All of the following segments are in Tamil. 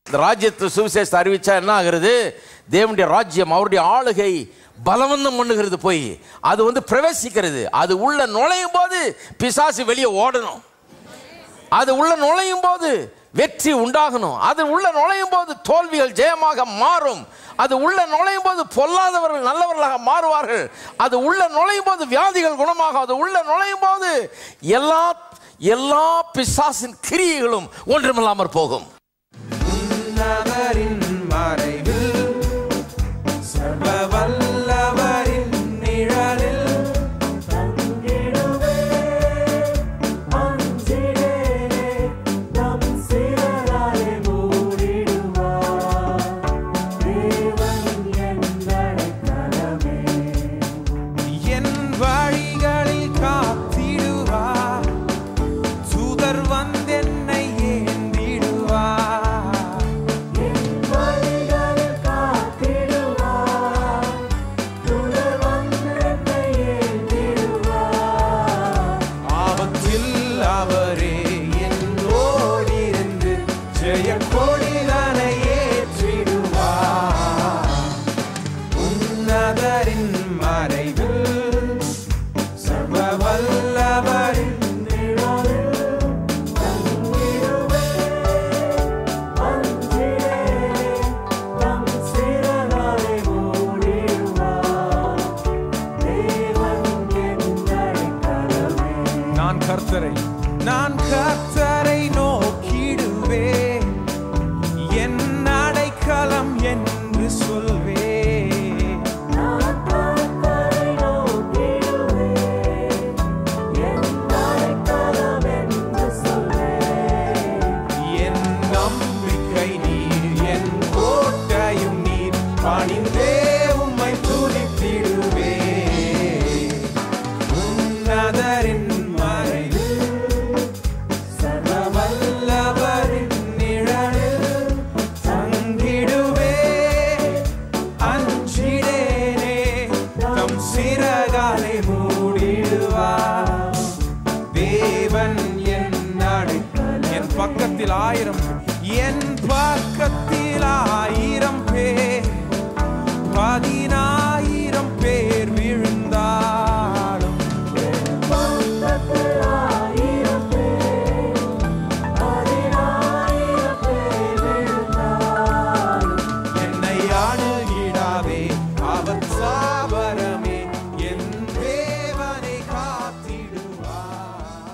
இந்த ராஜ்யத்தை சுவிசேஷத்தை அறிவிச்சா என்ன ஆகுறது தேவனுடைய ராஜ்யம் அவருடைய ஆளுகை பலவந்தம் பண்ணுகிறது போய் அது வந்து பிரவேசிக்கிறது அது உள்ள நுழையும் போது பிசாசு வெளியே ஓடணும் அது உள்ள நுழையும் போது வெற்றி உண்டாகணும் அது உள்ள நுழையும் போது தோல்விகள் ஜெயமாக மாறும் அது உள்ள நுழையும் போது பொல்லாதவர்கள் நல்லவர்களாக மாறுவார்கள் அது உள்ள நுழையும் போது வியாதிகள் குணமாகும் அது உள்ள நுழையும் போது எல்லா எல்லா பிசாசின் கிரியைகளும் ஒன்றுமில்லாமற் போகும் நகரின் மறைவில் சர்வ வல்லவரின் நிழலில் என் வழிகளில் காத்திடுவார் தூதர் வந்தென்னை ஏந்திடுவார் ஆபத்தில் அவரே என்னோடிருந்து ஜெய கொடிதனை ஏற்றிடுவார் உன்னதரின் மறைவில் சர்வ வல்லவரின் நான் கர்த்தரை நான் கர்த்தரை நோக்கிடுவேன் என் அடைக்கலம் என்று சொல்வேன் என் நம்பிக்கை நீர் என் கோட்டையும் நீர் பணிந்தே உம்மை துதித்திடுவே உன்னதரின் மறைவில் சர்வ வல்லவரின் நிழலில் தங்கிடுவே அஞ்சிடேனே தம் சிறகாலை மூடிடுவார் தேவன் என் அடைக்கலம் என் பக்கத்தில் ஆயிரம் என் பக்கத்தில் ஆயிரம் பேர் பதினாயிரம் பேர் விழுந்தாலும் என்னை அணுகிடாவே அவர் சாபரமே என் தேவனை காத்திடுவார்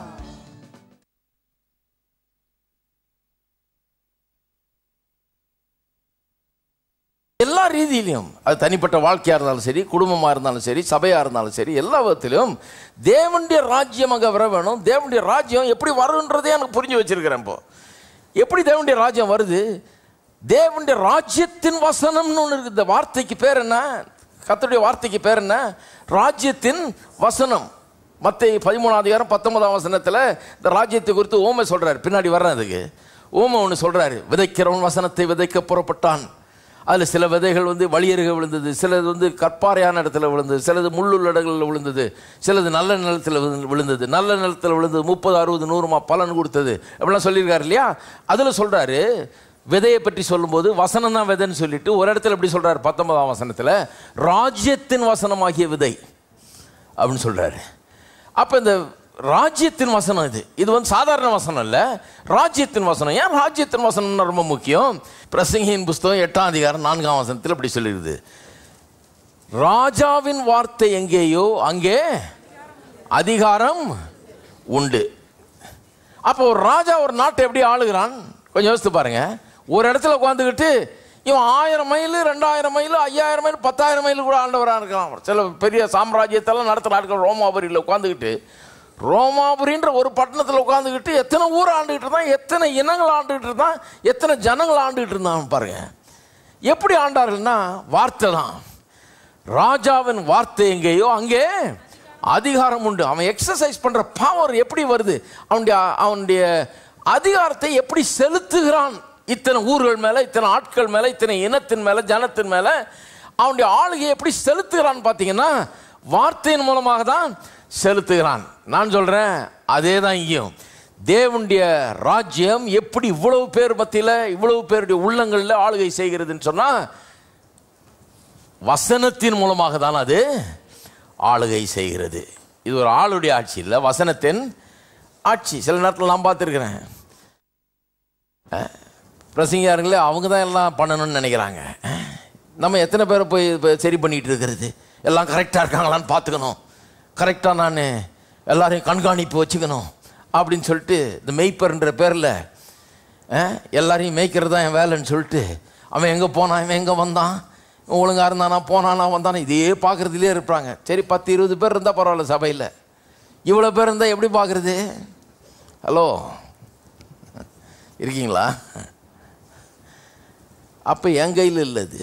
எல்லா ரீதியிலும் அது தனிப்பட்ட வாழ்க்கையாக இருந்தாலும் சரி குடும்பமாக இருந்தாலும் சரி சபையாக இருந்தாலும் சரி எல்லா விதத்திலும் தேவனுடைய ராஜ்யம் அங்கே வர வேணும் தேவனுடைய ராஜ்யம் எப்படி வருன்றதே எனக்கு புரிஞ்சு வச்சிருக்கிறேன் இப்போ எப்படி தேவனுடைய ராஜ்யம் வருது தேவனுடைய ராஜ்யத்தின் வசனம்னு ஒன்று இருக்குது இந்த வார்த்தைக்கு பேர் என்ன கர்த்தருடைய வார்த்தைக்கு பேர் என்ன ராஜ்யத்தின் வசனம் மத்தை பதிமூணாம் அதிகாரம் பத்தொன்பதாம் வசனத்தில் இந்த ராஜ்யத்தை குறித்து ஓமை சொல்றாரு பின்னாடி வர்றேன் அதுக்கு ஓமை ஒன்று சொல்றாரு விதைக்கிறவன் வசனத்தை விதைக்க புறப்பட்டான் அதில் சில விதைகள் வந்து வழியருக விழுந்தது சிலது வந்து கற்பாறையான இடத்துல விழுந்தது சிலது முள்ளுள்ள இடங்களில் விழுந்தது சிலது நல்ல நிலத்தில் விழு- விழுந்தது நல்ல நிலத்தில் விழுந்தது முப்பது அறுபது நூறுமா பலன் கொடுத்தது அப்படிலாம் சொல்லியிருக்காரு இல்லையா அதில் சொல்கிறாரு விதையை பற்றி சொல்லும்போது வசனம் தான் விதைன்னு சொல்லிட்டு ஒரு இடத்துல எப்படி சொல்கிறார் பத்தொன்பதாம் வசனத்தில் ராஜ்யத்தின் வசனமாகிய விதை அப்படின்னு சொல்கிறாரு அப்போ இந்த ராஜ்யத்தின் வசனம் இது இது வந்து சாதாரண வசனம் இல்லை ராஜ்யத்தின் வசனம் ஏன் ராஜ்யத்தின் வசனம்னு ரொம்ப முக்கியம் பிரசங்கியின் புஸ்தகம் எட்டாம் அதிகாரம் நான்காம் வசனத்தில் இப்படி சொல்லிடுது ராஜாவின் வார்த்தை எங்கேயோ அங்கே அதிகாரம் உண்டு அப்போ ஒரு ராஜா ஒரு நாட்டை எப்படி ஆளுகிறான் கொஞ்சம் யோசித்து பாருங்க ஒரு இடத்துல உட்காந்துக்கிட்டு இவன் ஆயிரம் மைல் ரெண்டாயிரம் மைல் ஐயாயிரம் மைல் பத்தாயிரம் மைல் கூட ஆண்டவராக இருக்கலாம் சில பெரிய சாம்ராஜ்யத்தெல்லாம் நடத்துகிற ஆட்கள் ரோமாபுரியில் உட்காந்துக்கிட்டு ரோமாபுரின்ற ஒரு பட்டணத்தில் உட்காந்துக்கிட்டு எத்தனை ஊர் ஆண்டுகிட்டு இருந்தான் எத்தனை இனங்கள் ஆண்டுகிட்டு இருந்தான் எத்தனை ஜனங்கள் ஆண்டுகிட்டு இருந்தான் பாருங்க எப்படி ஆண்டார்கள்னா வார்த்தை தான் ராஜாவின் வார்த்தை எங்கேயோ அங்கே அதிகாரம் உண்டு அவன் எக்ஸசைஸ் பண்ற பவர் எப்படி வருது அவனுடைய அவனுடைய அதிகாரத்தை எப்படி செலுத்துகிறான் இத்தனை ஊர்கள் மேல இத்தனை ஆட்கள் மேல இத்தனை இனத்தின் மேல ஜனத்தின் மேல அவனுடைய ஆளுகையை எப்படி செலுத்துகிறான் பார்த்தீங்கன்னா வார்த்தையின் மூலமாக தான் செலுத்துகிறான் நான் சொல்றேன் அதே தான் இங்கேயும் தேவனுடைய ராஜ்யம் எப்படி இவ்வளவு பேர் மத்தியில் இவ்வளவு பேருடைய உள்ளங்களில் ஆளுகை செய்கிறதுன்னு சொன்னா வசனத்தின் மூலமாக தான் அது ஆளுகை செய்கிறது இது ஒரு ஆளுடைய ஆட்சி இல்லை வசனத்தின் ஆட்சி சில நேரத்தில் நான் பார்த்துருக்கிறேன் பிரசங்கியாருங்களே அவங்க தான் எல்லாம் பண்ணணும்னு நினைக்கிறாங்க நம்ம எத்தனை பேரை போய் இப்போ சரி பண்ணிட்டு இருக்கிறது எல்லாம் கரெக்டாக இருக்காங்களான்னு பார்த்துக்கணும் கரெக்டாக நான் எல்லாரையும் கண்காணிப்பு வச்சுக்கணும் அப்படின்னு சொல்லிட்டு இந்த மெய்ப்பர்ன்ற பேரில் எல்லாரையும் மேய்க்கிறது தான் என் வேலைன்னு சொல்லிட்டு அவன் எங்கே போனான் இவன் எங்கே வந்தான் இவன் ஒழுங்காக இருந்தானா போனானா வந்தானா இதையே பார்க்குறதுலே இருப்பாங்க சரி பத்து இருபது பேர் இருந்தால் பரவாயில்ல சபையில் இவ்வளோ பேர் இருந்தால் எப்படி பார்க்குறது ஹலோ இருக்கீங்களா அப்போ என் கையில் இல்லை அது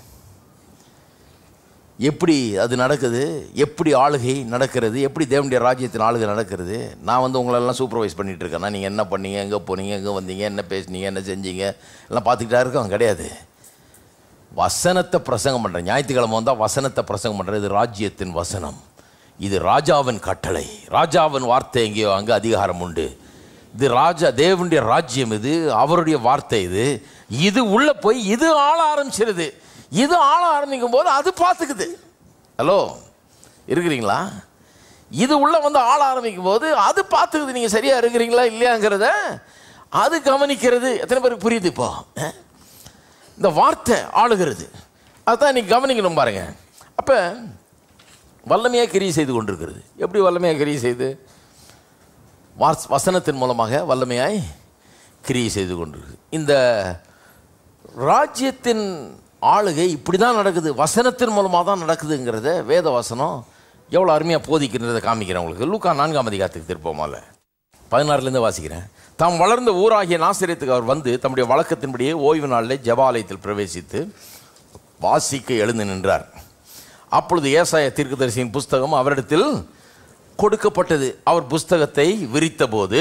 எப்படி அது நடக்குது எப்படி ஆளுகை நடக்கிறது எப்படி தேவனுடைய ராஜ்யத்தின் ஆளுகை நடக்கிறது நான் வந்து உங்களெல்லாம் சூப்பர்வைஸ் பண்ணிட்டு இருக்கேன்னா நீங்கள் என்ன பண்ணீங்க எங்கே போனீங்க எங்கே வந்தீங்க என்ன பேசுனீங்க என்ன செஞ்சீங்க எல்லாம் பார்த்துக்கிட்டா இருக்கோம் கிடையாது வசனத்தை பிரசங்கம் பண்ணுறேன் ஞாயிற்றுக்கிழமை வந்தால் வசனத்தை பிரசங்கம் பண்ணுறது இது ராஜ்யத்தின் வசனம் இது ராஜாவின் கட்டளை ராஜாவின் வார்த்தை எங்கேயோ அங்கே அதிகாரம் உண்டு இது ராஜா தேவனுடைய ராஜ்யம் இது அவருடைய வார்த்தை இது இது உள்ள போய் இது ஆள ஆரம்பிச்சிருது இது ஆள ஆரம்பிக்கும் போது அது பார்த்துக்குது ஹலோ இருக்கிறீங்களா இது உள்ள வந்து ஆள ஆரம்பிக்கும் போது அது பார்த்துக்குது நீங்கள் சரியா இருக்கிறீங்களா இல்லையாங்கிறத அது கவனிக்கிறது எத்தனை பேருக்கு புரியுது இப்போ அஹ்? இந்த வார்த்தை ஆளுகிறது அதுதான் இன்னைக்கு கவனிக்கணும் பாருங்க அப்போ வல்லமையாக கிரியை செய்து கொண்டிருக்கிறது எப்படி வல்லமையாக கிரியை செய்து வாஸ் வசனத்தின் மூலமாக வல்லமையாய் கிரியை செய்து கொண்டிருக்கு இந்த ராஜ்யத்தின் ஆளுகை இப்படி தான் நடக்குது வசனத்தின் மூலமாக தான் நடக்குதுங்கிறத வேத வசனம் எவ்வளோ அருமையாக போதிக்கிறத காமிக்கிறேன் உங்களுக்கு லூக்கா நான்காம் அதிகாரத்துக்கு திருப்போமால பதினாறுலேருந்து வாசிக்கிறேன் தாம் வளர்ந்த ஊராகிய நாசிரியத்துக்கு அவர் வந்து தம்முடைய வழக்கத்தின்படியே ஓய்வு நாளில் ஜபாலயத்தில் பிரவேசித்து வாசிக்க எழுந்து நின்றார் அப்பொழுது ஏசாய தீர்க்கதரிசியின் புஸ்தகம் அவரிடத்தில் கொடுக்கப்பட்டது அவர் புஸ்தகத்தை விரித்தபோது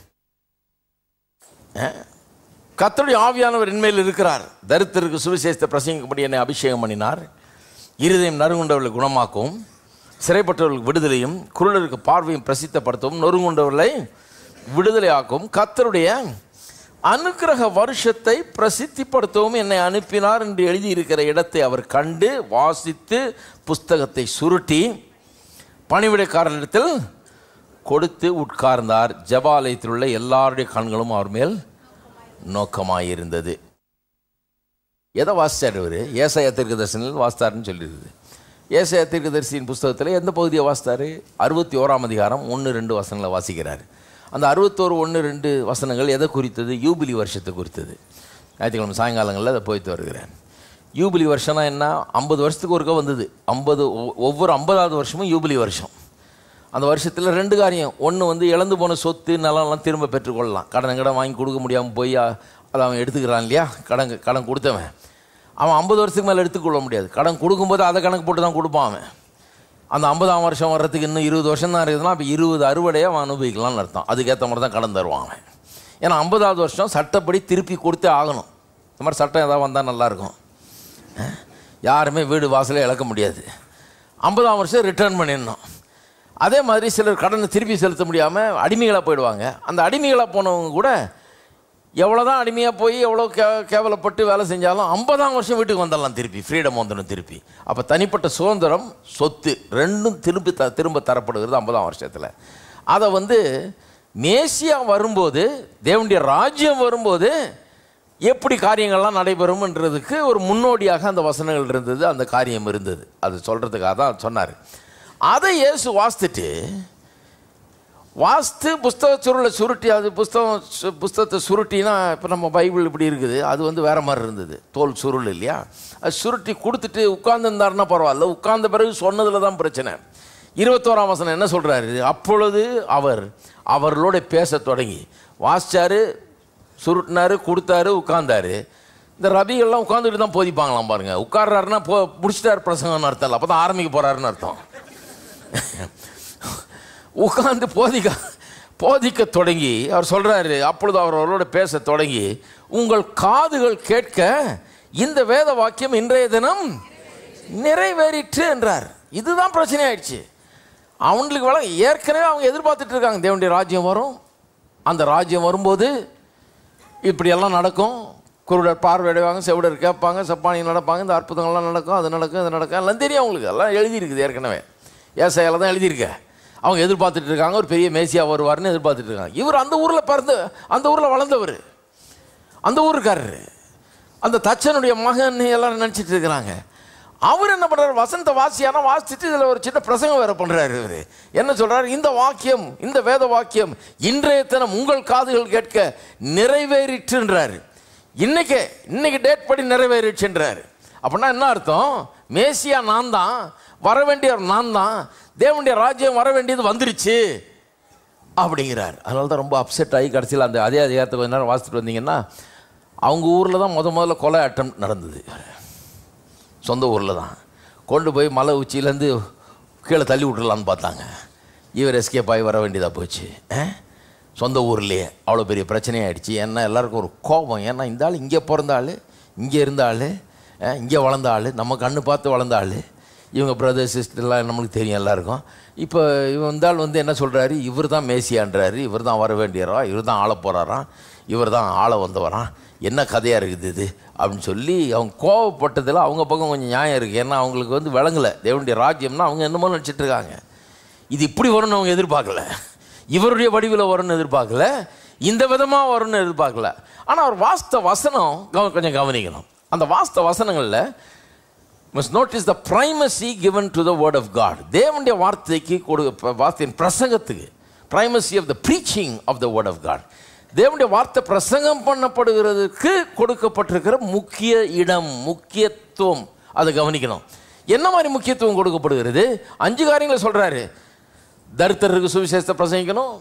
கர்த்தருடைய ஆவியானவர் என்மேல் இருக்கிறார் தரித்திற்கு சுவிசேஷத்தை பிரசங்கிக்கும்படி என்னை அபிஷேகம் பண்ணினார் இருதயம் நறுங்குண்டவர்களை குணமாக்கவும் சிறைப்பட்டவர்களுக்கு விடுதலையும் குருடருக்கு பார்வையும் பிரசித்தப்படுத்தவும் நொறுங்குண்டவர்களை விடுதலையாக்கவும் கர்த்தருடைய அனுக்கிரக வருஷத்தை பிரசித்திப்படுத்தவும் என்னை அனுப்பினார் என்று எழுதியிருக்கிற இடத்தை அவர் கண்டு வாசித்து புஸ்தகத்தை சுருட்டி பணிவிடைக்காரரிடத்தில் கொடுத்து உட்கார்ந்தார் ஜபாலயத்தில் உள்ள எல்லாருடைய கண்களும் அவர் மேல் நோக்கமாயிருந்தது எதை வாசிச்சார் இவர் ஏசாயா தீர்க்கதரிசனில் வாசித்தாருன்னு சொல்லியிருக்குது ஏசாயா தீர்க்கதரிசியின் புஸ்தகத்தில் எந்த பகுதியை வாசித்தாரு அறுபத்தி ஓராம் அதிகாரம் ஒன்று ரெண்டு வசனங்களை வாசிக்கிறார் அந்த அறுபத்தோரு ஒன்று ரெண்டு வசனங்கள் எதை குறித்தது யூபிலி வருஷத்தை குறித்தது ஞாயிற்றுக்கிழமை சாயங்காலங்களில் அதை போய்த்து வருகிறேன் யூபிலி வருஷம்னா என்ன ஐம்பது வருஷத்துக்கு ஒருக்க வந்தது ஐம்பது ஒவ்வொரு ஐம்பதாவது வருஷமும் யூபிலி வருஷம் அந்த வருஷத்தில் ரெண்டு காரியம் ஒன்று வந்து இழந்து போன சொத்து நிலம்லாம் திரும்ப பெற்றுக்கொள்ளலாம் கடன் கடன் வாங்கி கொடுக்க முடியாமல் போய் அ- அதை அவன் எடுத்துக்கிறான் இல்லையா கடன் கடன் கொடுத்தவன் அவன் ஐம்பது வருஷத்துக்கு மேலே எடுத்துக்கொள்ள முடியாது கடன் கொடுக்கும்போது அதை கணக்கு போட்டு தான் கொடுப்பான் அவன் அந்த ஐம்பதாம் வருஷம் வர்றதுக்கு இன்னும் இருபது வருஷம் தான் இருக்குதுன்னா அப்போ இருபது அறுவடையை அவன் அனுபவிக்கலாம்னு அர்த்தம் அதுக்கேற்ற மாதிரி தான் கடன் தருவான் அவன் ஏன்னா ஐம்பதாவது வருஷம் சட்டப்படி திருப்பி கொடுத்தே ஆகணும் இந்த மாதிரி சட்டம் ஏதாவது வந்தால் நல்லாயிருக்கும் யாருமே வீடு வாசலே இழக்க முடியாது ஐம்பதாம் வருஷம் ரிட்டர்ன் பண்ணிடணும் அதே மாதிரி சிலர் கடனை திருப்பி செலுத்த முடியாமல் அடிமைகளாக போயிடுவாங்க அந்த அடிமைகளாக போனவங்க கூட எவ்வளோ தான் அடிமையாக போய் எவ்வளோ கே கேவலப்பட்டு வேலை செஞ்சாலும் ஐம்பதாம் வருஷம் வீட்டுக்கு வந்துடலாம் திருப்பி ஃப்ரீடம் வந்துடும் திருப்பி அப்போ தனிப்பட்ட சுதந்திரம் சொத்து ரெண்டும் திருப்பி த திரும்ப தரப்படுகிறது ஐம்பதாம் வருஷத்தில் அதை வந்து மேசியா வரும்போது தேவனுடைய ராஜ்யம் வரும்போது எப்படி காரியங்கள்லாம் நடைபெறும்ன்றதுக்கு ஒரு முன்னோடியாக அந்த வசனங்கள் இருந்தது அந்த காரியம் இருந்தது அது சொல்கிறதுக்காக தான் சொன்னார் அதை இயேசு வாசித்துட்டு வாஸ்து புஸ்தக சுருளை சுருட்டி அது புஸ்தகம் சு- புஸ்தகத்தை சுருட்டினா இப்போ நம்ம பைபிள் இப்படி இருக்குது அது வந்து வேற மாதிரி இருந்தது தோல் சுருள் இல்லையா அது சுருட்டி கொடுத்துட்டு உட்கார்ந்துருந்தாருன்னா பரவாயில்ல உட்கார்ந்த பிறகு சொன்னதில் தான் பிரச்சனை இருபத்தோராம் வசனம் என்ன சொல்கிறாரு அப்பொழுது அவர் அவர்களோட பேசத் தொடங்கி வாசிச்சாரு சுருட்டினாரு கொடுத்தாரு உட்கார்ந்தாரு இந்த ரபிகள்லாம் உட்காந்துட்டு தான் போதிப்பாங்களாம் பாருங்க உட்கார்றாருன்னா போ முடிச்சிட்டாரு பிரசங்கம்னு அர்த்தம் இல்லை அப்போ தான் ஆரம்பிக்க போறாருன்னு அர்த்தம் உட்கார்ந்து போதிக்க போதிக்க தொடங்கி அவர் சொல்றாரு அப்பொழுது அவர் அவரோட பேச தொடங்கி உங்கள் காதுகள் கேட்க இந்த வேத வாக்கியம் இன்றைய தினம் நிறைவேறிற்று என்றார் இதுதான் பிரச்சனை ஆயிடுச்சு அவங்களுக்கு வள ஏற்கனவே அவங்க எதிர்பார்த்துட்டு இருக்காங்க தேவனுடைய ராஜ்யம் வரும் அந்த ராஜ்யம் வரும்போது இப்படியெல்லாம் நடக்கும் குருடர் பார்வையடைவாங்க செவிடர் கேட்பாங்க சப்பானி நடப்பாங்க இந்த அற்புதங்கள்லாம் நடக்கும் அது நடக்கும் இது நடக்கும் எல்லாம் தெரியும் அவங்களுக்கு எல்லாம் எழுதியிருக்குது ஏற்கனவே ஏசாயால தான் எழுதியிருக்க அவங்க எதிர்பார்த்துட்டு இருக்காங்க ஒரு பெரிய மேசியா வருவார்னு எதிர்பார்த்துட்டு இருக்காங்க இவர் அந்த ஊரில் பிறந்து அந்த ஊரில் வளர்ந்தவர் அந்த ஊருக்காரரு அந்த தச்சனுடைய மகன் எல்லாரும் நினச்சிட்டு இருக்கிறாங்க அவர் என்ன பண்ணுறாரு வசந்த வாசியானா வாசிச்சுட்டு இதில் ஒரு சின்ன பிரசங்கம் வேற பண்ணுறாரு இவர் என்ன சொல்றாரு இந்த வாக்கியம் இந்த வேத வாக்கியம் இன்றைய தினம் உங்கள் காதுகள் கேட்க நிறைவேறிற்றுன்றாரு இன்னைக்கு இன்னைக்கு டேட் படி நிறைவேறிச்சுன்றாரு அப்படின்னா என்ன அர்த்தம் மேசியா நான் தான் வர வேண்டியவர் நான் தான் தேவனுடைய ராஜ்யம் வர வேண்டியது வந்துருச்சு அப்படிங்கிறார் அதனால தான் ரொம்ப அப்செட் ஆகி கடைசியில் அந்த அதே அதிகாரத்தை கொஞ்ச நேரம் வாசித்துட்டு வந்தீங்கன்னா அவங்க ஊரில் தான் முத முதல்ல கொலை அட்டம் நடந்தது சொந்த ஊரில் தான் கொண்டு போய் மலை உச்சியிலேருந்து கீழே தள்ளி விட்டுறலான்னு பார்த்தாங்க இவர் எஸ்கேப் ஆகி வர வேண்டியதாக போச்சு ஆ? சொந்த ஊர்லேயே அவ்வளோ பெரிய பிரச்சனையாயிடுச்சு ஏன்னா எல்லாருக்கும் ஒரு கோபம் ஏன்னா இந்த ஆள் இங்கே பிறந்த ஆள் இங்கே இருந்த ஆள் இங்கே வளர்ந்த ஆள் நம்ம கண்ணு பார்த்து வளர்ந்த ஆள் இவங்க பிரதர் சிஸ்டர்லாம் நம்மளுக்கு தெரியும் எல்லாருக்கும் இப்போ இவன் இந்த ஆள் வந்து என்ன சொல்கிறாரு இவர் தான் மேசியான்றாரு இவர் தான் வர வேண்டியரா இவர் தான் ஆள போகிறாராம் இவர் தான் ஆள வந்தவராம் என்ன கதையாக இருக்குது இது அப்படின்னு சொல்லி அவங்க கோவப்பட்டதில் அவங்க பக்கம் கொஞ்சம் நியாயம் இருக்குது ஏன்னா அவங்களுக்கு வந்து விளங்கலை தேவனுடைய ராஜ்யம்னா அவங்க என்னமோ நினச்சிட்டு இருக்காங்க இது இப்படி வரும்னு அவங்க எதிர்பார்க்கல இவருடைய வடிவில் வரும்னு எதிர்பார்க்கல இந்த விதமாக வரும்னு எதிர்பார்க்கல ஆனால் அவர் வாஸ்த வசனம் கவ கொஞ்சம் கவனிக்கணும் அந்த வாஸ்த வசனங்களில் must notice the primacy given to the word of God தேவனுடைய வார்த்தைக்கு கொடு ப- வார்த்தையின் பிரசங்கத்துக்கு primacy of the preaching of the word of God தேவனுடைய வார்த்தை பிரசங்கம் பண்ணப்படுகிறதுக்கு கொடுக்கப்பட்டிருக்கிற முக்கிய இடம் முக்கியத்துவம் அதை கவனிக்கணும் என்ன மாதிரி முக்கியத்துவம் கொடுக்கப்படுகிறது அஞ்சு காரியங்களை சொல்றாரு தரித்திரருக்கு சுவிசேஷத்தை பிரசங்கிக்கணும்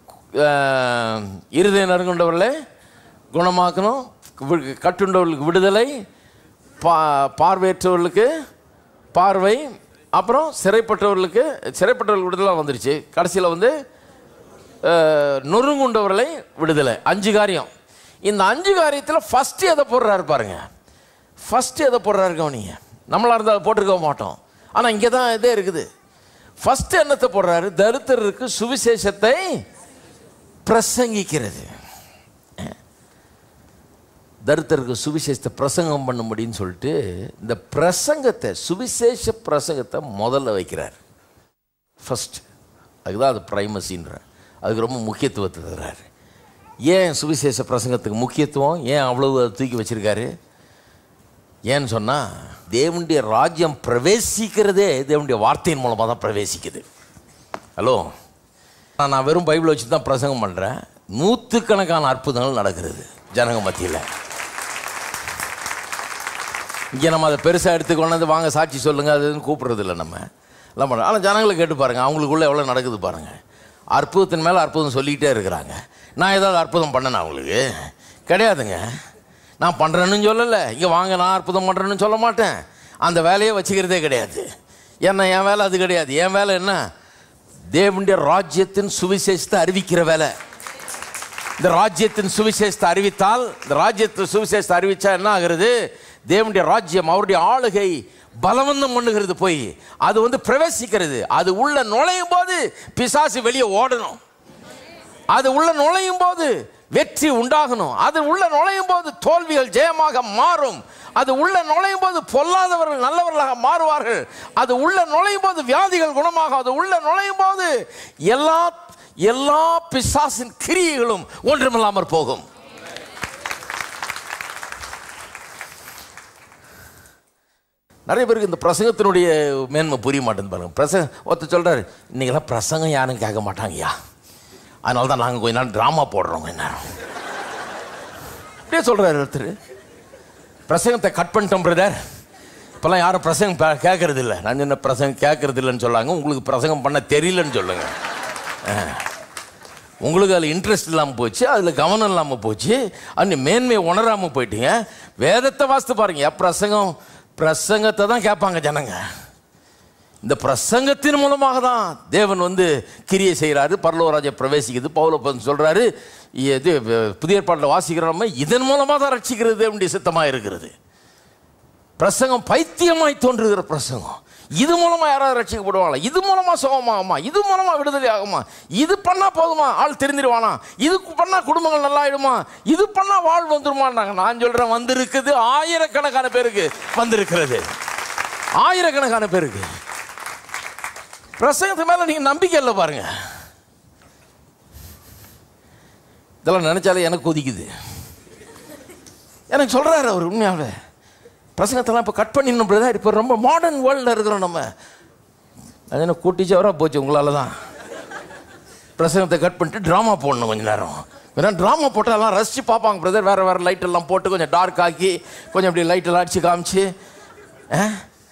ஆஹ், இருதய நறுங்குண்டவர்களை குணமாக்கணும் வி- கட்டுண்டவர்களுக்கு விடுதலை பா பார்வையற்றவர்களுக்கு பார்வை அப்புறம் சிறைப்பட்டவர்களுக்கு சிறைப்பட்டவர்களுக்கு விடுதலை வந்துருச்சு கடைசியில் வந்து ஆஹ், நொறுங்குண்டவர்களை விடுதலை அஞ்சு காரியம் இந்த அஞ்சு காரியத்தில் ஃபஸ்ட்டு எதை போடுறாரு பாருங்க ஃபஸ்ட்டு எதை போடுறாரு கவனிங்க நம்மளா இருந்தால் அதை போட்டிருக்க மாட்டோம் ஆனால் இங்கே தான் இதே இருக்குது ஃபஸ்ட்டு என்னத்தை போடுறாரு தரித்திரருக்கு சுவிசேஷத்தை பிரசங்கிக்கிறது தரித்திரருக்கு சுவிசேஷத்தை பிரசங்கம் பண்ணும்படின்னு சொல்லிட்டு இந்த பிரசங்கத்தை சுவிசேஷ பிரசங்கத்தை முதல்ல வைக்கிறார் ஃபர்ஸ்ட் அதுதான் அது ப்ரைமசின்ற அதுக்கு ரொம்ப முக்கியத்துவத்தை தர்றாரு ஏன் சுவிசேஷ பிரசங்கத்துக்கு முக்கியத்துவம் ஏன் அவ்வளவு அதை தூக்கி வச்சிருக்காரு ஏன்னு சொன்னால் தேவனுடைய ராஜ்யம் பிரவேசிக்கிறதே தேவனுடைய வார்த்தையின் மூலமாக தான் பிரவேசிக்குது ஹலோ நான் நான் வெறும் பைபிளை வச்சு தான் பிரசங்கம் பண்ணுறேன் நூற்றுக்கணக்கான அற்புதங்கள் நடக்கிறது ஜனங்க மத்தியில் இங்கே நம்ம அதை பெருசாக எடுத்து கொண்டாந்து வாங்க சாட்சி சொல்லுங்கள் அது இதுன்னு கூப்பிடுறது இல்லை நம்ம எல்லாம் பண்ணுறோம் ஆனால் ஜனங்களை கேட்டு பாருங்கள் அவங்களுக்குள்ளே எவ்வளோ நடக்குது பாருங்கள் அற்புதத்தின் மேலே அற்புதம் சொல்லிக்கிட்டே இருக்கிறாங்க நான் ஏதாவது அற்புதம் பண்ணேனா அவங்களுக்கு கிடையாதுங்க நான் பண்ணுறேன்னு சொல்லலை இங்கே வாங்க நான் அற்புதம் பண்ணுறேன்னு சொல்ல மாட்டேன் அந்த வேலையை வச்சுக்கிறதே கிடையாது ஏன்னா என் வேலை அது கிடையாது என் வேலை என்ன தேவனுடைய ராஜ்யத்தின் சுவிசேஷத்தை அறிவிக்கிற வேலை இந்த ராஜ்யத்தின் சுவிசேஷத்தை அறிவித்தால் இந்த ராஜ்யத்தின் சுவிசேஷத்தை அறிவிச்சா என்ன ஆகிறது தேவனுடைய ராஜ்யம் அவருடைய ஆளுகை பலவந்தம் பண்ணுகிறது போய் அது வந்து பிரவேசிக்கிறது அது உள்ள நுழையும் போது பிசாசு வெளியே ஓடணும் அது உள்ள நுழையும் போது வெற்றி உண்டாகணும் அது உள்ள நுழையும் போது தோல்விகள் ஜெயமாக மாறும் அது உள்ள நுழையும் போது பொல்லாதவர்கள் நல்லவர்களாக மாறுவார்கள் அது உள்ள நுழையும் போது வியாதிகள் குணமாகும் அது உள்ள நுழையும் போது எல்லா எல்லா பிசாசின் கிரியைகளும் ஒன்றுமில்லாமற் போகும் நிறைய பேருக்கு இந்த பிரசங்கத்தினுடைய மேன்மை புரிய மாட்டேன்னு பாருங்க பிரசங்க ஒருத்தர் சொல்றாரு இன்னைக்கெல்லாம் பிரசங்கம் யாரும் கேட்க மாட்டாங்கய்யா அதனால தான் நாங்கள் கொஞ்ச நாள் ட்ராமா போடுறோம் கொஞ்ச நேரம் அப்படியே சொல்றாரு ஒருத்தர் பிரசங்கத்தை கட் பண்ணிட்டோம் பிரதர் இப்போல்லாம் யாரும் பிரசங்கம் பே- கேட்கறது இல்லை நான் என்ன பிரசங்கம் கேட்கறது இல்லைன்னு சொல்லாங்க உங்களுக்கு பிரசங்கம் பண்ண தெரியலன்னு சொல்லுங்க அஹ். உங்களுக்கு அதில் இன்ட்ரெஸ்ட் இல்லாமல் போச்சு அதில் கவனம் இல்லாமல் போச்சு அந்த மேன்மையை உணராமல் போயிட்டீங்க வேதத்தை வாசித்து பாருங்க என் பிரசங்கம் பிரசங்கத்தை தான் கேட்பாங்க ஜனங்க இந்த பிரசங்கத்தின் மூலமாக தான் தேவன் வந்து கிரியை செய்கிறாரு பரலோராஜை பிரவேசிக்குது பவுலப்பன் சொல்றாரு இது அஹ், புதிய ஏற்பாட்டில் வாசிக்கிறோம் இதன் மூலமாக தான் ரட்சிக்கிறது தேவனுடைய சித்தமாக இருக்கிறது பிரசங்கம் பைத்தியமாய் தோன்றுகிற பிரசங்கம் இது மூலமா யாராவது ரட்சிக்கப்படுவாங்களா இது மூலமா சுகமாகுமா இது மூலமா விடுதலை ஆகுமா இது பண்ணா போதுமா ஆள் தெரிஞ்சிருவானா இது பண்ணா குடும்பங்கள் நல்லா ஆயிடுமா இது பண்ணா வாழ் வந்துருமான்னாங்க நான் சொல்றேன் வந்திருக்குது ஆயிரக்கணக்கான பேருக்கு வந்திருக்கிறது ஆயிரக்கணக்கான பேருக்கு பிரசங்கத்து மேல நீங்க நம்பிக்கை இல்லை பாருங்க இதெல்லாம் நினைச்சாலே எனக்கு கொதிக்குது எனக்கு சொல்றாரு அவர் உண்மையாவே பிரசங்கத்தெல்லாம் இப்போ கட் பண்ணிடணும் பிரதர் இப்போ ரொம்ப மாடர்ன் வேர்ல்டில் இருக்கிறோம் நம்ம அது என்ன கூட்டிச்சவராக போச்சு உங்களால தான் பிரசங்கத்தை கட் பண்ணிட்டு ட்ராமா போடணும் கொஞ்ச நேரம் வேணா ட்ராமா போட்டால் எல்லாம் ரசித்து பார்ப்பாங்க பிரதர் வேறு வேறு லைட் எல்லாம் போட்டு கொஞ்சம் டார்க் ஆக்கி கொஞ்சம் இப்படி லைட் எல்லாம் அடிச்சு காமிச்சு ஆ?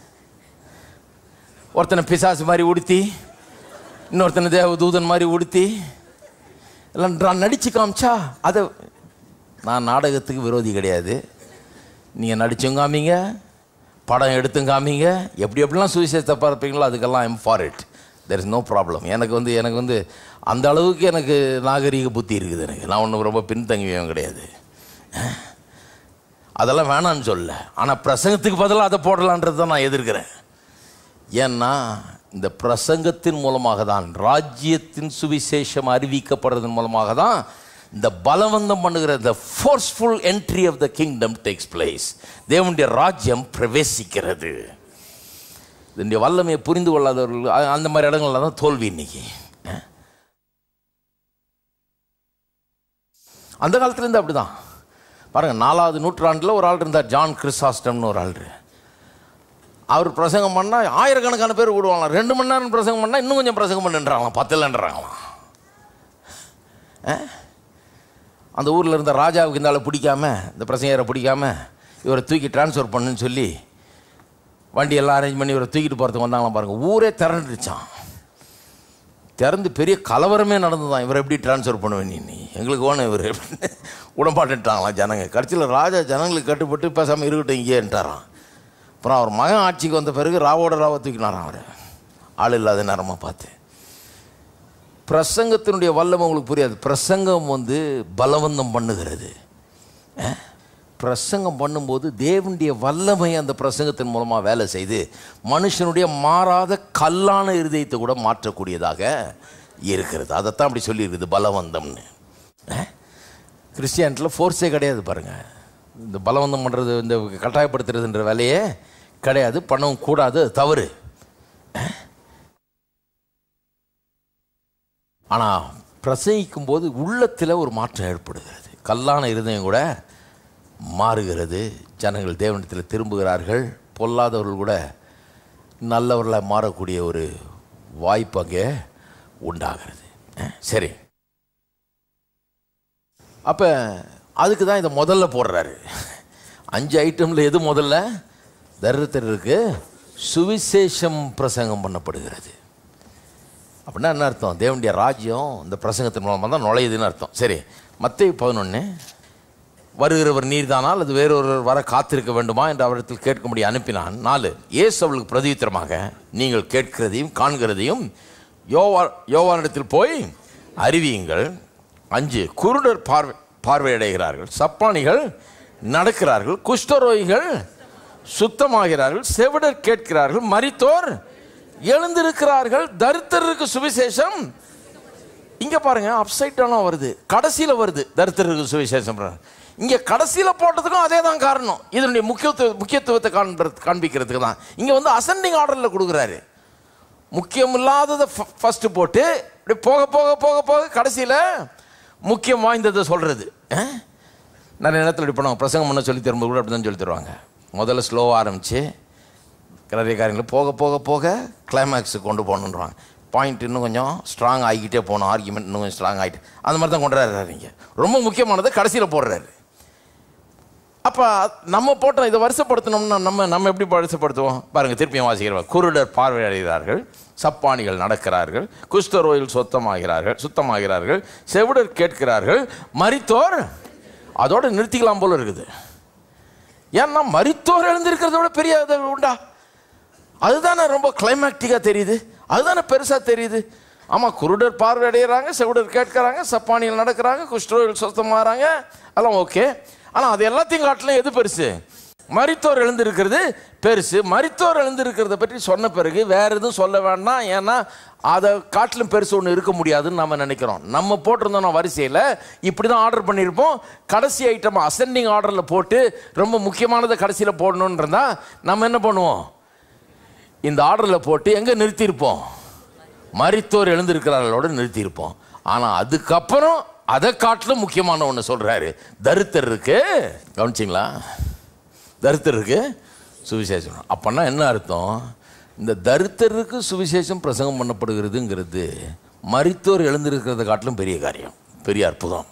ஒருத்தனை பிசாசு மாதிரி உடுத்தி இன்னொருத்தனை தேவ தூதன் மாதிரி உடுத்தி எல்லாம் ட்ரா- நடிச்சு காமிச்சா அதை நான் நாடகத்துக்கு விரோதி கிடையாது நீங்கள் நடிச்சும் காமிங்க படம் எடுத்தும் காமிங்க எப்படி எப்படிலாம் சுவிசேஷத்தை பார்ப்பீங்களோ அதுக்கெல்லாம் I'm for it there is no problem எனக்கு வந்து எனக்கு வந்து அந்த அளவுக்கு எனக்கு நாகரீக புத்தி இருக்குது எனக்கு நான் ஒன்றும் ரொம்ப பின்தங்கியவன் கிடையாது அதெல்லாம் வேணான்னு சொல்ல ஆனால் பிரசங்கத்துக்கு பதிலாக அதை போடலான்றது தான் நான் எதிர்க்கிறேன் ஏன்னா இந்த பிரசங்கத்தின் மூலமாக தான் ராஜ்யத்தின் சுவிசேஷம் அறிவிக்கப்படுறதன் மூலமாக தான் இந்த பலவந்தம் பண்ணுகிற the forceful entry of the kingdom takes place தேவனுடைய ராஜ்யம் பிரவேசிக்கிறது இதனுடைய வல்லமையை புரிந்து கொள்ளாதவர்கள் அ- அந்த மாதிரி இடங்கள்ல தான் தோல்வி இன்னைக்கு அஹ். அந்த காலத்துலேருந்து அப்படிதான் பாருங்க நாலாவது நூற்றாண்டில் ஒரு ஆள் இருந்தார் ஜான் கிறிஸ்டாஸ்டம்னு ஒரு ஆள் அவர் பிரசங்கம் பண்ணால் ஆயிரக்கணக்கான பேர் விடுவாங்களாம் ரெண்டு மணி நேரம் பிரசங்கம் பண்ணால் இன்னும் கொஞ்சம் பிரசங்கம் பண்ணுன்றாங்களாம் பத்தலன்றாங்களாம் அஹ்? அந்த ஊரில் இருந்த ராஜாவுக்கு இந்த ஆளை பிடிக்காம இந்த பிரசங்கரை பிடிக்காம இவரை தூக்கி ட்ரான்ஸ்ஃபர் பண்ணுன்னு சொல்லி வண்டி எல்லாம் அரேஞ்ச் பண்ணி இவரை தூக்கிட்டு போகிறதுக்கு வந்தாங்களாம் பாருங்கள் ஊரே திரண்டுருச்சான் திறந்து பெரிய கலவரமே நடந்துதான் இவரை எப்படி ட்ரான்ஸ்ஃபர் பண்ணுவேன் நீ நீ எங்களுக்கு வேணும் இவர் விடமாட்டேன்ட்டாங்களாம் ஜனங்க கடைசியில் ராஜா ஜனங்களுக்கு கட்டுப்பட்டு பேசாமல் இருக்கட்டும் இங்கேன்ட்டாராம் அப்புறம் அவர் மகன் ஆட்சிக்கு வந்த பிறகு ராவோட ராவை தூக்கினாராம் அவர் ஆள் இல்லாத நேரமாக பார்த்து பிரசங்கத்தினுடைய வல்லம் உங்களுக்கு புரியாது பிரசங்கம் வந்து பலவந்தம் பண்ணுகிறது அஹ்? பிரசங்கம் பண்ணும்போது தேவனுடைய வல்லமை அந்த பிரசங்கத்தின் மூலமாக வேலை செய்து மனுஷனுடைய மாறாத கல்லான இருதயத்தை கூட மாற்றக்கூடியதாக இருக்கிறது அதைத்தான் அப்படி சொல்லியிருக்குது பலவந்தம்னு அஹ்? கிறிஸ்டியானிட்டியில் ஃபோர்ஸே கிடையாது பாருங்கள் இந்த பலவந்தம் பண்ணுறது இந்த கட்டாயப்படுத்துறதுன்ற வேலையே கிடையாது பண்ணவும் கூடாது அது தவறு ஆனால் பிரசங்கிக்கும் போது உள்ளத்தில் ஒரு மாற்றம் ஏற்படுகிறது கல்லான இருதயம் கூட மாறுகிறது ஜனங்கள் தேவனத்தில் திரும்புகிறார்கள் பொல்லாதவர்கள் கூட நல்லவர்களாக மாறக்கூடிய ஒரு வாய்ப்பு அங்கே உண்டாகிறது அஹ், சரி அப்போ அதுக்கு தான் இதை முதல்ல போடுறாரு அஞ்சு ஐட்டமில் எது முதல்ல தரித்திரருக்கு சுவிசேஷம் பிரசங்கம் பண்ணப்படுகிறது அப்படின்னா என்ன அர்த்தம் தேவனுடைய ராஜ்யம் இந்த பிரசங்கத்தின் மூலமாக தான் நுழையுதுன்னு அர்த்தம் சரி மத்திய பதினொன்று வருகிறவர் நீர்தானால் அது வேறொருவர் வர காத்திருக்க வேண்டுமா என்று அவரிடத்தில் கேட்கும்படி அனுப்பினான் நாலு இயேசு அவளுக்கு பிரதியுத்தரமாக நீங்கள் கேட்கிறதையும் காண்கிறதையும் யோவா யோவானிடத்தில் போய் அறிவியுங்கள் அஞ்சு குருடர் பார்வை பார்வையடைகிறார்கள் சப்பானிகள் நடக்கிறார்கள் குஷ்டரோகிகள் சுத்தமாகிறார்கள் செவிடர் கேட்கிறார்கள் மரித்தோர் எழுந்திருக்கிறார்கள் தரித்திரருக்கு சுவிசேஷம் இங்க பாருங்க அப்சைட் டவுனா வருது கடைசியில வருது தரித்திரருக்கு சுவிசேஷம் இங்க கடைசியில போட்டதுக்கும் அதே தான் காரணம் இதனுடைய முக்கியத்துவ முக்கியத்துவத்தை காண்பது காண்பிக்கிறதுக்கு தான் இங்க வந்து அசெண்டிங் ஆர்டர்ல கொடுக்குறாரு முக்கியம் இல்லாததை ஃபர்ஸ்ட் போட்டு இப்படி போக போக போக போக கடைசியில முக்கியம் வாய்ந்ததை சொல்றது அஹ்? நிறைய நேரத்தில் இப்படி பண்ணுவாங்க பிரசங்கம் பண்ண சொல்லி தரும்போது கூட அப்படி தான் சொல்லி தருவாங்க முதல்ல ஸ்லோவாக ஆரம்பிச்சு நிறைய காரியங்கள் போக போக போக கிளைமேக்ஸுக்கு கொண்டு போகணுன்றாங்க பாயிண்ட் இன்னும் கொஞ்சம் ஸ்ட்ராங் ஆகிக்கிட்டே போகணும் ஆர்குமெண்ட் இன்னும் கொஞ்சம் ஸ்ட்ராங் ஆகிட்டு அந்த மாதிரி தான் கொண்டு வர்றாரு நீங்கள் ரொம்ப முக்கியமானதை கடைசியில் போடுறாரு அப்போ நம்ம போட்டோம் இதை வருஷப்படுத்தணும்னா நம்ம நம்ம எப்படி வருஷப்படுத்துவோம் பாருங்க திருப்பியும் வாசிக்கிறோம் குருடர் பார்வையடைகிறார்கள் சப்பானிகள் நடக்கிறார்கள் குஷ்டரோயில் சுத்தமாகிறார்கள் சுத்தமாகிறார்கள் செவிடர் கேட்கிறார்கள் மரித்தோர் அதோட நிறுத்திக்கலாம் போல இருக்குது ஏன்னா மரித்தோர் எழுந்திருக்கிறத விட பெரிய இது உண்டா அதுதானே ரொம்ப கிளைமேக்டிக்காக தெரியுது அதுதானே பெருசாக தெரியுது ஆமாம் குருடர் பார்வையடைகிறாங்க செவிடர் கேட்குறாங்க சப்பானியில் நடக்கிறாங்க குஷ்டரோயில் சுத்தமாகறாங்க அதெல்லாம் ஓகே ஆனால் அது எல்லாத்தையும் காட்டிலும் எது பெருசு மரித்தோர் எழுந்திருக்கிறது பெருசு மரித்தோர் எழுந்திருக்கிறத பற்றி சொன்ன பிறகு வேற எதுவும் சொல்ல வேண்டாம் ஏன்னா அதை காட்டிலும் பெருசு ஒன்று இருக்க முடியாதுன்னு நம்ம நினைக்கிறோம் நம்ம போட்டிருந்தோம் வரிசையில் இப்படி தான் ஆர்டர் பண்ணியிருப்போம் கடைசி ஐட்டம் அசெண்டிங் ஆர்டரில் போட்டு ரொம்ப முக்கியமானதை கடைசியில் போடணுன்னு இருந்தால் நம்ம என்ன பண்ணுவோம் இந்த ஆர்டரில் போட்டு எங்கே நிறுத்தியிருப்போம் மரித்தோர் எழுந்திருக்கிறார்களோட நிறுத்தியிருப்போம் ஆனால் அதுக்கப்புறம் அதை காட்டிலும் முக்கியமான ஒன்று சொல்கிறாரு தரித்தர் இருக்கு கவனிச்சிங்களா தரித்திரருக்கு சுவிசேஷம் அப்போன்னா என்ன அர்த்தம் இந்த தரித்திரருக்கு சுவிசேஷம் பிரசங்கம் பண்ணப்படுகிறதுங்கிறது மரித்தோர் எழுந்திருக்கிறத காட்டிலும் பெரிய காரியம் பெரிய அற்புதம்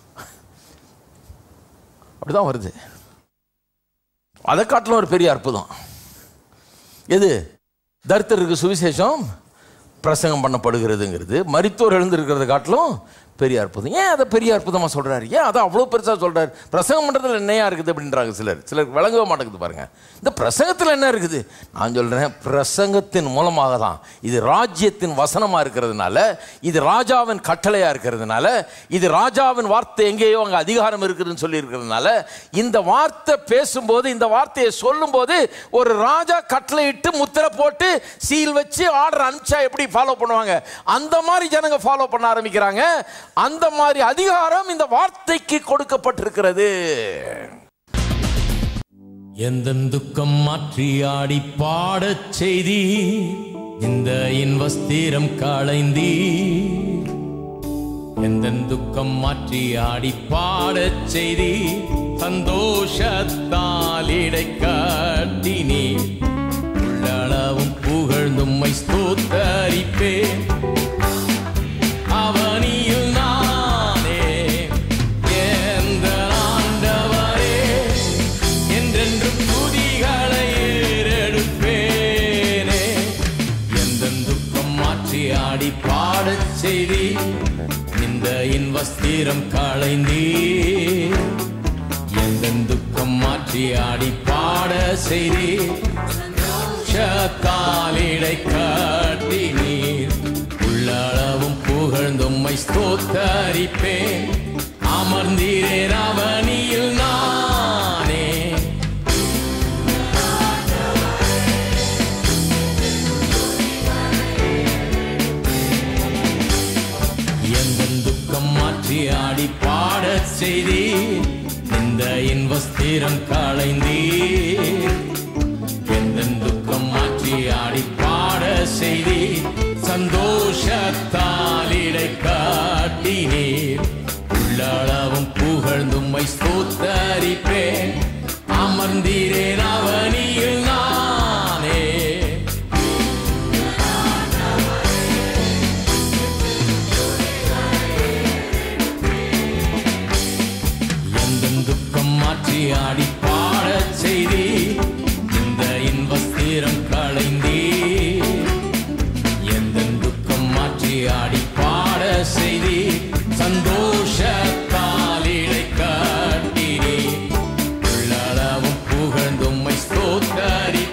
அப்படிதான் வருது அதை காட்டிலும் ஒரு பெரிய அற்புதம் எது தரித்திரருக்கு சுவிசேஷம் பிரசங்கம் பண்ணப்படுகிறதுங்கிறது மரித்தோர் எழுந்திருக்கிறத காட்டிலும் பெரிய அற்புதம் ஏன் அதை பெரிய அற்புதமாக சொல்கிறாரு ஏன் அதை அவ்வளோ பெருசாக சொல்கிறாரு பிரசங்கம் பண்ணுறதுல என்னையா இருக்குது அப்படின்றாங்க சிலர் சிலருக்கு விளங்கவே மாட்டேங்குது பாருங்க இந்த பிரசங்கத்தில் என்ன இருக்குது நான் சொல்கிறேன் பிரசங்கத்தின் மூலமாக தான் இது ராஜ்யத்தின் வசனமாக இருக்கிறதுனால இது ராஜாவின் கட்டளையாக இருக்கிறதுனால இது ராஜாவின் வார்த்தை எங்கேயோ அங்கே அதிகாரம் இருக்குதுன்னு சொல்லி இருக்கிறதுனால இந்த வார்த்தை பேசும்போது இந்த வார்த்தையை சொல்லும்போது ஒரு ராஜா கட்டளையிட்டு முத்திரை போட்டு சீல் வச்சு ஆர்டர் அனுப்பிச்சா எப்படி ஃபாலோ பண்ணுவாங்க அந்த மாதிரி ஜனங்க ஃபாலோ பண்ண ஆரம்பிக்கிறாங்க அந்த மாதிரி அதிகாரம் இந்த வார்த்தைக்கு கொடுக்கப்பட்டிருக்கிறது எந்த துக்கம் மாற்றி ஆடி பாடச் செய்தி இந்த இன்வஸ்திரம் களைந்தி எந்த துக்கம் மாற்றி ஆடி பாடச் செய்தி சந்தோஷத்தால் இடை காட்டினே உள்ளளவும் புகழ்ந்தும்மை ஸ்தோத்தரிப்பேன் அவனியில் நானே எந்த ஆண்டவரே என்றென்றும் துதிகளை ஏறெடுப்பேனே எந்த துக்கம் மாற்றி ஆடி பாடச் செய்தி இந்த இன்வஸ்திரம் களைந்தீ எந்த துக்கம் மாற்றி ஆடி பாட செய்தி காலிடை காட்டி நீர் உள்ளளவும் புகழ்ந்தும்மை ஸ்தோத்தரிப்பேன் அமர்ந்தீரேன் அவனியில் நானே எந்த துக்கம் மாற்றி ஆடி பாடச் செய்தி இந்த இன்வஸ்திரம் களைந்தீ எந்த துக்கம் மாற்றி ஆடி பாட செய்தி சந்தோஷத்தால் இடை காட்டினீர் உள்ளளவும் புகழ்ந்தும்மை ஸ்தோத்தரிப்பேன் அமர்ந்தீரேன் அவனியில் நானே எந்த துக்கம் மாற்றி ஆடி பாடச் செய்தி இந்த இன்வஸ்திரம் களைந்தீ எந்த துக்கம் மாற்றி ஆடி பாட செய்தி சந்தோஷத்தால் இடை காட்டினே உள்ளளவும் புகழ்ந்தும்மை ஸ்தோத்தரி